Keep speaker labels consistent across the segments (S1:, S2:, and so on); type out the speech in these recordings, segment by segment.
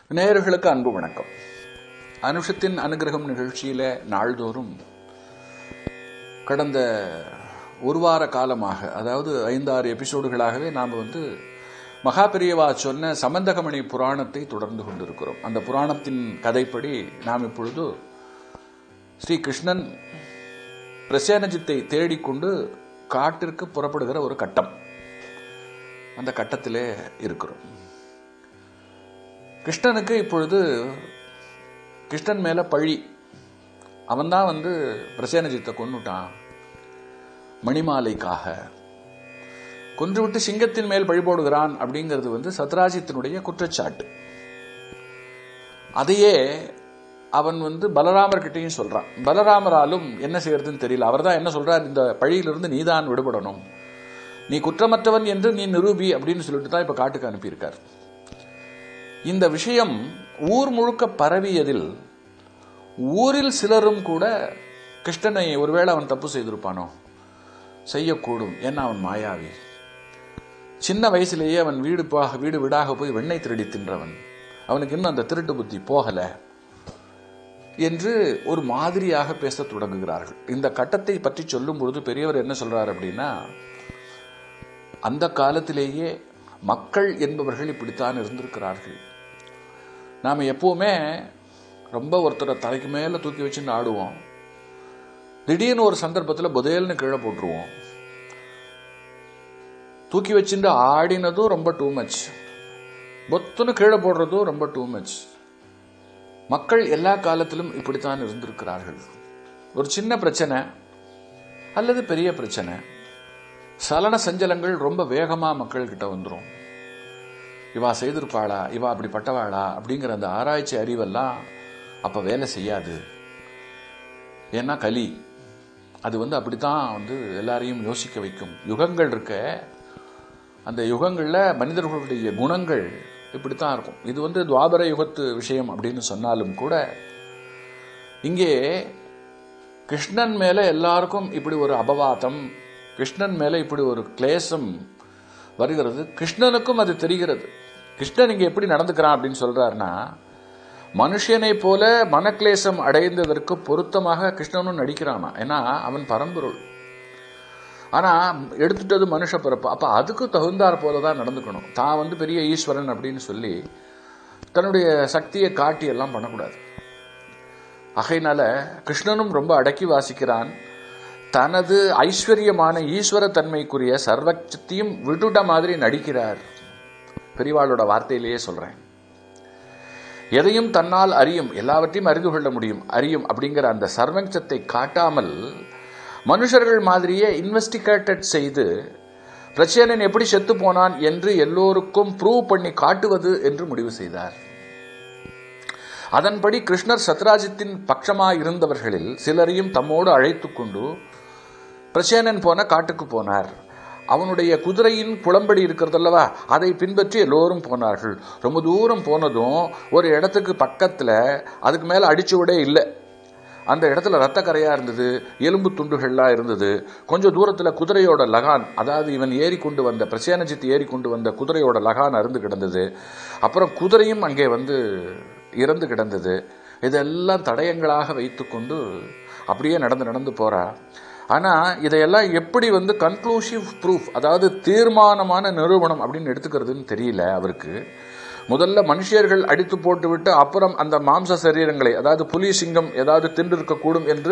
S1: நேயர்களுக்கு அன்பு வணக்கம் அனுஷத்தின் அனுகிரகம் நிகழ்ச்சியில நாள்தோறும் கடந்த ஒரு வார காலமாக அதாவது ஐந்தாறு எபிசோடுகளாகவே நாம் வந்து மகாபெரியவா சொன்ன சமந்தகமணி புராணத்தை தொடர்ந்து கொண்டிருக்கிறோம் அந்த புராணத்தின் கதைப்படி நாம் இப்பொழுது ஸ்ரீ கிருஷ்ணன் பிரசேனஜித்தை தேடிக்கொண்டு காட்டிற்கு புறப்படுகிற ஒரு கட்டம் அந்த கட்டத்திலே இருக்கிறோம் கிருஷ்ணனுக்கு இப்பொழுது கிருஷ்ணன் மேல பழி அவன்தான் வந்து பிரசேனஜித்தை கொன்னுட்டான் மணிமாலைக்காக கொன்றுவிட்டு சிங்கத்தின் மேல் பழி போடுகிறான் அப்படிங்கிறது வந்து சத்ராஜித்தினுடைய குற்றச்சாட்டு அதையே அவன் வந்து பலராமர்கிட்டையும் சொல்றான் பலராமராலும் என்ன செய்யறதுன்னு தெரியல அவர் தான் என்ன சொல்றார் இந்த பழியிலிருந்து நீதான் விடுபடணும் நீ குற்றமற்றவன் என்று நீ நிரூபி அப்படின்னு சொல்லிட்டு தான் இப்ப காட்டுக்கு அனுப்பியிருக்கார் இந்த விஷயம் ஊர் முழுக்க பரவியதில் ஊரில் சிலரும் கூட கிருஷ்ணனை ஒருவேளை அவன் தப்பு செய்திருப்பானோ செய்யக்கூடும் ஏன்னா அவன் மாயாவி சின்ன வயசுலேயே அவன் வீடு பாக வீடு வீடாக போய் வெண்ணெய் திருடி தின்றவன் அவனுக்கு இன்னும் அந்த திருட்டு புத்தி போகல என்று ஒரு மாதிரியாக பேசத் தொடங்குகிறார்கள் இந்த கட்டத்தை பற்றி சொல்லும் பொழுது பெரியவர் என்ன சொல்றார் அப்படின்னா அந்த காலத்திலேயே மக்கள் என்பவர்கள் இப்படித்தான் இருந்திருக்கிறார்கள் நாம் எப்பவுமே ரொம்ப ஒருத்தரை தலைக்கு மேலே தூக்கி வச்சுன்னு ஆடுவோம் திடீர்னு ஒரு சந்தர்ப்பத்தில் புதையல்னு கீழே போட்டுருவோம் தூக்கி வச்சுட்டு ஆடினதும் ரொம்ப டூ மச் பொத்துன்னு கீழே போடுறதும் ரொம்ப டூ மச் மக்கள் எல்லா காலத்திலும் இப்படித்தான் இருந்திருக்கிறார்கள் ஒரு சின்ன பிரச்சனை அல்லது பெரிய பிரச்சனை சலன சஞ்சலங்கள் ரொம்ப வேகமா மக்கள் கிட்ட வந்துடும் இவா செய்திருப்பாளா இவா அப்படிப்பட்டவாளா அப்படிங்கிற அந்த ஆராய்ச்சி அறிவெல்லாம் அப்ப வேலை செய்யாது ஏன்னா கலி அது வந்து அப்படித்தான் வந்து எல்லாரையும் யோசிக்க வைக்கும் யுகங்கள் இருக்க அந்த யுகங்கள்ல மனிதர்களுடைய குணங்கள் இப்படித்தான் இருக்கும் இது வந்து துவாபர யுகத்து விஷயம் அப்படின்னு சொன்னாலும் கூட இங்கே கிருஷ்ணன் மேல எல்லாருக்கும் இப்படி ஒரு அபவாதம் கிருஷ்ணன் மேல இப்படி ஒரு கிளேசம் வருகிறது கிருஷ்ணனுக்கும் அது தெரிகிறது கிருஷ்ணன் இங்க எப்படி நடந்துக்கிறான் அப்படின்னு சொல்றாருன்னா மனுஷனை போல மனக்லேசம் அடைந்ததற்கு பொருத்தமாக கிருஷ்ணனும் நடிக்கிறானா ஏன்னா அவன் பரம்பொருள் ஆனா எடுத்துட்டது மனுஷ பிறப்பு அப்ப அதுக்கு தகுந்தாற் போலதான் நடந்துக்கணும் தான் வந்து பெரிய ஈஸ்வரன் அப்படின்னு சொல்லி தன்னுடைய சக்தியை காட்டி எல்லாம் பண்ணக்கூடாது ஆகையினால கிருஷ்ணனும் ரொம்ப அடக்கி வாசிக்கிறான் தனது ஐஸ்வர்யமான ஈஸ்வர தன்மைக்குரிய சர்வச்சத்தையும் விட்டுட்ட மாதிரி நடிக்கிறார் பெரிவாளோட வார்த்தையிலேயே சொல்றேன் எதையும் தன்னால் அறியும் எல்லாவற்றையும் அறிந்து கொள்ள முடியும் அறியும் அப்படிங்கிற அந்த சர்வச்சத்தை காட்டாமல் மனுஷர்கள் மாதிரியே இன்வெஸ்டிகேட்டட் செய்து பிரச்சேனன் எப்படி செத்து போனான் என்று எல்லோருக்கும் ப்ரூவ் பண்ணி காட்டுவது என்று முடிவு செய்தார் அதன்படி கிருஷ்ணர் சத்ராஜித்தின் பட்சமாக இருந்தவர்களில் சிலரையும் தம்மோடு அழைத்து கொண்டு பிரசேனன் போன காட்டுக்கு போனார் அவனுடைய குதிரையின் புலம்படி இருக்கிறதல்லவா அதை பின்பற்றி எல்லோரும் போனார்கள் ரொம்ப தூரம் போனதும் ஒரு இடத்துக்கு பக்கத்தில் அதுக்கு மேலே அடிச்சுவிடே இல்லை அந்த இடத்துல ரத்த கரையா இருந்தது எலும்பு துண்டுகள்லாம் இருந்தது கொஞ்சம் தூரத்தில் குதிரையோட லகான் அதாவது இவன் ஏறி கொண்டு வந்த பிரசேனஜித் ஏறி கொண்டு வந்த குதிரையோட லகான் அருந்து கிடந்தது அப்புறம் குதிரையும் அங்கே வந்து இறந்து கிடந்தது இதெல்லாம் தடயங்களாக வைத்துக்கொண்டு அப்படியே நடந்து நடந்து போறா ஆனால் இதையெல்லாம் எப்படி வந்து கன்க்ளூசிவ் ப்ரூஃப் அதாவது தீர்மானமான நிரூபணம் அப்படின்னு எடுத்துக்கிறதுன்னு தெரியல அவருக்கு முதல்ல மனுஷர்கள் அடித்து போட்டுவிட்டு அப்புறம் அந்த மாம்ச சரீரங்களை அதாவது புலி சிங்கம் ஏதாவது தின்றிருக்கக்கூடும் என்று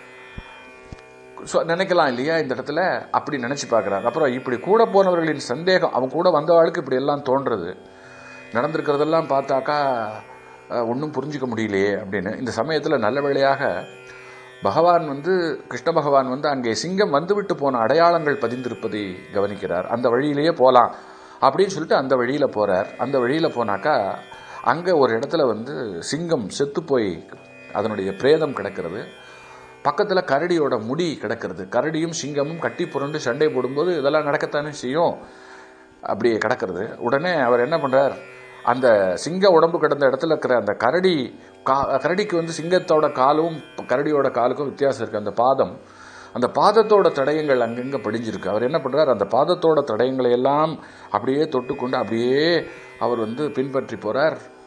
S1: நினைக்கலாம் இல்லையா இந்த இடத்துல அப்படி நினைச்சு பார்க்குறாரு அப்புறம் இப்படி கூட போனவர்களின் சந்தேகம் அவங்க கூட வந்தவாளுக்கு இப்படி எல்லாம் தோன்றது நடந்திருக்கிறதெல்லாம் பார்த்தாக்கா ஒன்றும் புரிஞ்சிக்க முடியலையே அப்படின்னு இந்த சமயத்தில் நல்ல வேளையாக பகவான் வந்து கிருஷ்ண பகவான் வந்து அங்கே சிங்கம் வந்துவிட்டு போன அடையாளங்கள் பதிந்திருப்பதை கவனிக்கிறார் அந்த வழியிலேயே போகலாம் அப்படின்னு சொல்லிட்டு அந்த வழியில் போகிறார் அந்த வழியில் போனாக்கா அங்கே ஒரு இடத்துல வந்து சிங்கம் செத்து போய் அதனுடைய பிரேதம் கிடக்கிறது பக்கத்தில் கரடியோட முடி கிடக்கிறது கரடியும் சிங்கமும் கட்டி புரண்டு சண்டை போடும்போது இதெல்லாம் நடக்கத்தானே செய்யும் அப்படியே கிடக்கிறது உடனே அவர் என்ன பண்ணுறார் அந்த சிங்க உடம்பு கிடந்த இடத்துல இருக்கிற அந்த கரடி கா கரடிக்கு வந்து சிங்கத்தோட காலும் கரடியோட காலுக்கும் வித்தியாசம் இருக்குது அந்த பாதம் அந்த பாதத்தோட தடயங்கள் அங்கங்கே படிஞ்சிருக்கு அவர் என்ன பண்ணுறார் அந்த பாதத்தோட தடயங்களை எல்லாம் அப்படியே தொட்டுக்கொண்டு அப்படியே அவர் வந்து பின்பற்றி போகிறார்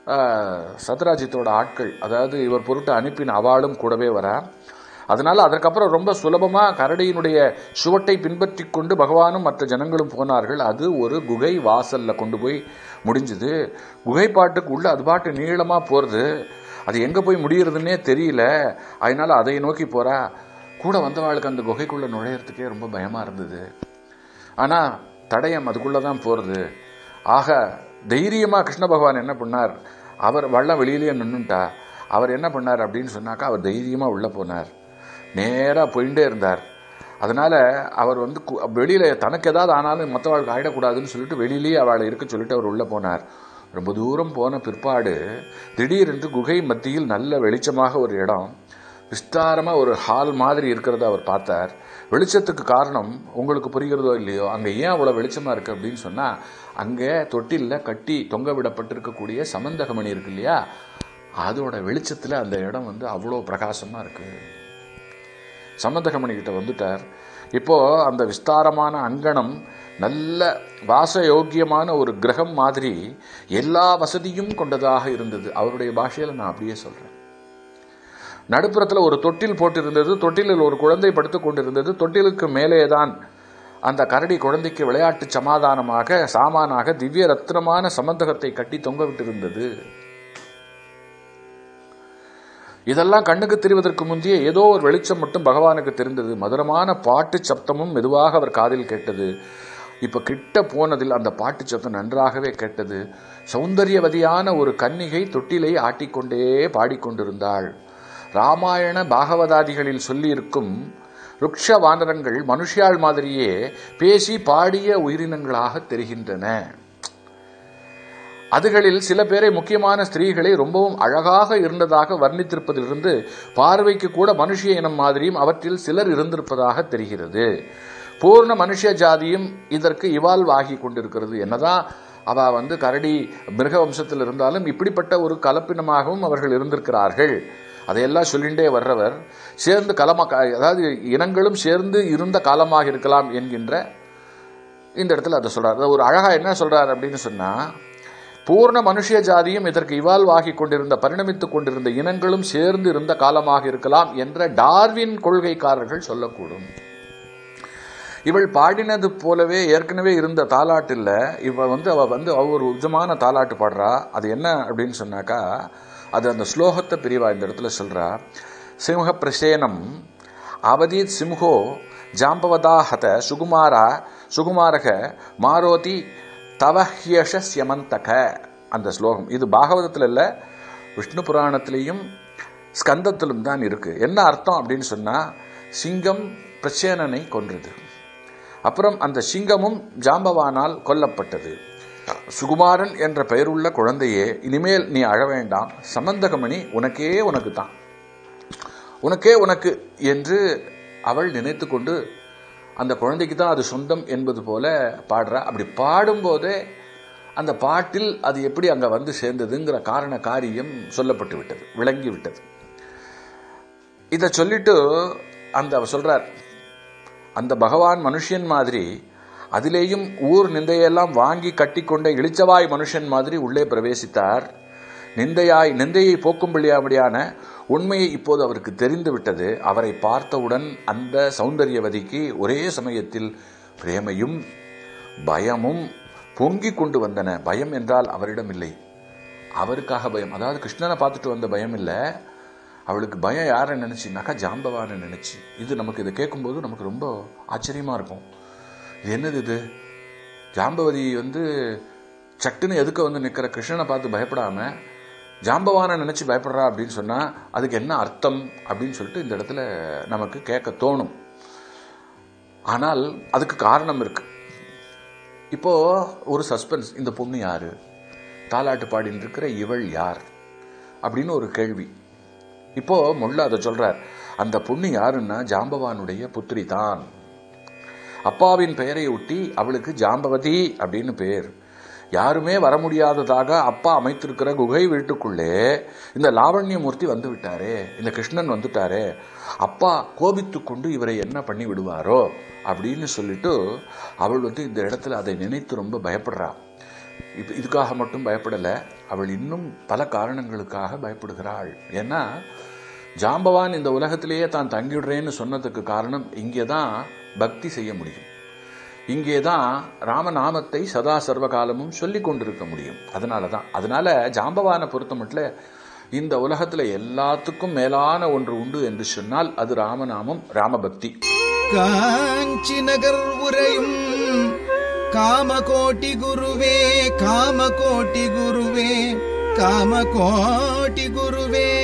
S1: ஆஹ், சத்ராஜித்தோட ஆட்கள் அதாவது இவர் பொருட்டு அனுப்பின அவளும் கூடவே வரா அதனால அதற்கப்புறம் ரொம்ப சுலபமா கரடியினுடைய சுவட்டை பின்பற்றி கொண்டு பகவானும் மற்ற ஜனங்களும் போனார்கள் அது ஒரு குகை வாசல்ல கொண்டு போய் முடிஞ்சுது குகை பாட்டுக்கு உள்ள அது பாட்டு நீளமா போறது அது எங்க போய் முடியறதுன்னே தெரியல அதனால அதை நோக்கி போறா கூட வந்தவாளுக்கு அந்த குகைக்குள்ள நுழையறதுக்கே ரொம்ப பயமா இருந்தது ஆனா தடயம் அதுக்குள்ள தான் போறது ஆக தைரியமா கிருஷ்ண பகவான் என்ன பண்ணார் அவர் வள்ளம் வெளியிலேயே நின்னுட்டா அவர் என்ன பண்ணார் அப்படின்னு சொன்னாக்கா அவர் தைரியமா உள்ள போனார் நேரா போயிட்டே இருந்தார் அதனால அவர் வந்து கு- வெளியில தனக்கு ஏதாவது ஆனாலும் மற்றவாளுக்கு ஆயிடக்கூடாதுன்னு சொல்லிட்டு வெளியிலேயே அவளை இருக்க சொல்லிட்டு அவர் உள்ள போனார் ரொம்ப தூரம் போன பிற்பாடு திடீரென்று குகை மத்தியில் நல்ல வெளிச்சமாக ஒரு இடம் விஸ்தாரமா ஒரு ஹால் மாதிரி இருக்கிறத அவர் பார்த்தார் வெளிச்சத்துக்கு காரணம் உங்களுக்கு புரிகிறதோ இல்லையோ அங்க ஏன் அவ்வளவு வெளிச்சமா இருக்கு அப்படின்னு சொன்னா அங்கே தொட்டில்ல கட்டி தொங்க விடப்பட்டிருக்கக்கூடிய சமந்தகமணி இருக்கு இல்லையா அதோட வெளிச்சத்துல அந்த இடம் வந்து அவ்வளோ பிரகாசமா இருக்கு சம்பந்தகமணி கிட்ட வந்துட்டார் இப்போ அந்த விஸ்தாரமான அங்கணம் நல்ல வாசயோக்கியமான ஒரு கிரகம் மாதிரி எல்லா வசதியும் கொண்டதாக இருந்தது அவருடைய பாஷையில நான் அப்படியே சொல்றேன் நடுப்புறத்துல ஒரு தொட்டில் போட்டிருந்தது தொட்டிலில் ஒரு குழந்தை படுத்துக் கொண்டிருந்தது தொட்டிலுக்கு மேலேதான் அந்த கரடி குழந்தைக்கு விளையாட்டு சமாதானமாக சாமானாக திவ்ய ரத்னமான சமந்தகத்தை கட்டி தொங்க விட்டிருந்தது இதெல்லாம் கண்ணுக்கு தெரிவதற்கு முந்தைய ஏதோ ஒரு வெளிச்சம் மட்டும் பகவானுக்கு தெரிந்தது மதுரமான பாட்டு சப்தமும் மெதுவாக அவர் காதில் கேட்டது இப்ப கிட்ட போனதில் அந்த பாட்டு சப்தம் நன்றாகவே கேட்டது சௌந்தரியவதியான ஒரு கன்னிகை தொட்டிலை ஆட்டிக்கொண்டே பாடிக்கொண்டிருந்தாள் ராமாயண பாகவதாதிகளில் சொல்லியிருக்கும் ருக்ஷ வானரங்கள் மனுஷியாள் மாதிரியே பேசி பாடிய உயிரினங்களாக தெரிகின்றன அதுகளில் சில பேரை முக்கியமான ஸ்திரீகளை ரொம்பவும் அழகாக இருந்ததாக வர்ணித்திருப்பதிலிருந்து பார்வைக்கு கூட மனுஷிய இனம் மாதிரியும் அவற்றில் சிலர் இருந்திருப்பதாக தெரிகிறது பூர்ண மனுஷ ஜாதியும் இதற்கு இவால்வ் ஆகி கொண்டிருக்கிறது என்னதான் அவ வந்து கரடி மிருக வம்சத்தில் இருந்தாலும் இப்படிப்பட்ட ஒரு கலப்பினமாகவும் அவர்கள் இருந்திருக்கிறார்கள் அதையெல்லாம் சொல்லிண்டே வர்றவர் சேர்ந்து கலமா அதாவது இனங்களும் சேர்ந்து இருந்த காலமாக இருக்கலாம் என்கின்ற இந்த இடத்துல அதை சொல்றாரு அதாவது ஒரு அழகா என்ன சொல்றாரு அப்படின்னு சொன்னா பூர்ண மனுஷ ஜாதியும் இதற்கு இவால்வ் ஆகி கொண்டிருந்த பரிணமித்துக் கொண்டிருந்த இனங்களும் சேர்ந்து இருந்த காலமாக இருக்கலாம் என்ற டார்வின் கொள்கைக்காரர்கள் சொல்லக்கூடும் இவள் பாடினது போலவே ஏற்கனவே இருந்த தாலாட்டில் இவ வந்து அவ வந்து அவ ஒரு விதமான தாலாட்டு பாடுறா அது என்ன அப்படின்னு சொன்னாக்கா அது அந்த ஸ்லோகத்தை பிரிவா இந்த இடத்துல சொல்றா சிம்ஹ பிரசேனம் அவதீத் சிம்ஹோ ஜாம்பவதா ஹத சுகுமாரா சுகுமாரக மாரோதி தவஹ்யஷமந்தக அந்த ஸ்லோகம் இது பாகவதத்தில் இல்லை விஷ்ணு புராணத்திலையும் ஸ்கந்தத்திலும் தான் இருக்கு என்ன அர்த்தம் அப்படின்னு சொன்னா சிங்கம் பிரச்சேனனை கொன்றது அப்புறம் அந்த சிங்கமும் ஜாம்பவானால் கொல்லப்பட்டது சுகுமாரன் என்ற பெயருள்ள குழந்தையே இனிமேல் நீ அழ வேண்டாம் சமந்தகமணி உனக்கே உனக்கு தான் உனக்கே உனக்கு என்று அவள் நினைத்து கொண்டு அந்த குழந்தைக்கு தான் அது சொந்தம் என்பது போல பாடுறா அப்படி பாடும்போதே அந்த பாட்டில் அது எப்படி அங்க வந்து சேர்ந்ததுங்கிற காரண காரியம் சொல்லப்பட்டு விட்டது விளங்கி விட்டது இதை சொல்லிட்டு அந்த அவர் சொல்றார் அந்த பகவான் மனுஷன் மாதிரி அதிலேயும் ஊர் நிந்தையெல்லாம் வாங்கி கட்டிக்கொண்ட இளிச்சவாய் மனுஷன் மாதிரி உள்ளே பிரவேசித்தார் நிந்தையாய் நிந்தையை போக்கும்படியாபடியான உண்மையை இப்போது அவருக்கு தெரிந்து விட்டது அவரை பார்த்தவுடன் அந்த சௌந்தரியவதிக்கு ஒரே சமயத்தில் பிரேமையும் பயமும் பொங்கிக் கொண்டு வந்தன பயம் என்றால் அவரிடம் இல்லை அவருக்காக பயம் அதாவது கிருஷ்ணனை பார்த்துட்டு வந்த பயம் இல்லை அவளுக்கு பயம் யாரை நினைச்சுனாக்கா ஜாம்பவானை நினைச்சு இது நமக்கு இதை கேட்கும்போது நமக்கு ரொம்ப ஆச்சரியமா இருக்கும் இது என்னது இது ஜாம்பவதி வந்து சட்டுன்னு எதுக்க வந்து நிற்கிற கிருஷ்ணனை பார்த்து பயப்படாம ஜாம்பவானை நினைச்சு பயப்படுறா அப்படின்னு சொன்னா அதுக்கு என்ன அர்த்தம் அப்படின்னு சொல்லிட்டு இந்த இடத்துல நமக்கு கேட்க தோணும் ஆனால் அதுக்கு காரணம் இருக்கு இப்போ ஒரு சஸ்பென்ஸ் இந்த பொண்ணு யாரு தாலாட்டு பாடின்னு இருக்கிற இவள் யார் அப்படின்னு ஒரு கேள்வி இப்போ முள்ள அதை சொல்றார் அந்த பொண்ணு யாருன்னா ஜாம்பவானுடைய புத்திரி தான் அப்பாவின் பெயரை ஒட்டி அவளுக்கு ஜாம்பவதி அப்படின்னு பேர் யாருமே வர முடியாததாக அப்பா அமைத்திருக்கிற குகை வீட்டுக்குள்ளே இந்த லாவண்யமூர்த்தி வந்து விட்டாரே இந்த கிருஷ்ணன் வந்துட்டாரே அப்பா கோபித்து கொண்டு இவரை என்ன பண்ணி விடுவாரோ அப்படின்னு சொல்லிட்டு அவள் வந்து இந்த இடத்துல அதை நினைத்து ரொம்ப பயப்படுறா இது இதுக்காக மட்டும் பயப்படலை அவள் இன்னும் பல காரணங்களுக்காக பயப்படுகிறாள் ஏன்னா ஜாம்பவான் இந்த உலகத்திலேயே தான் தங்கிடுறேன்னு சொன்னதுக்கு காரணம் இங்கே தான் பக்தி செய்ய முடியும் இங்கே தான் ராமநாமத்தை சதா சர்வ காலமும் சொல்லி கொண்டிருக்க முடியும் அதனால தான் அதனால ஜாம்பவானை பொறுத்த மட்டும் இந்த உலகத்துல எல்லாத்துக்கும் மேலான ஒன்று உண்டு என்று சொன்னால் அது ராமநாமம் ராமபக்தி
S2: காஞ்சி நகர் உரையும் காமகோட்டி குருவே காமகோட்டி குருவே காமகோட்டி குருவே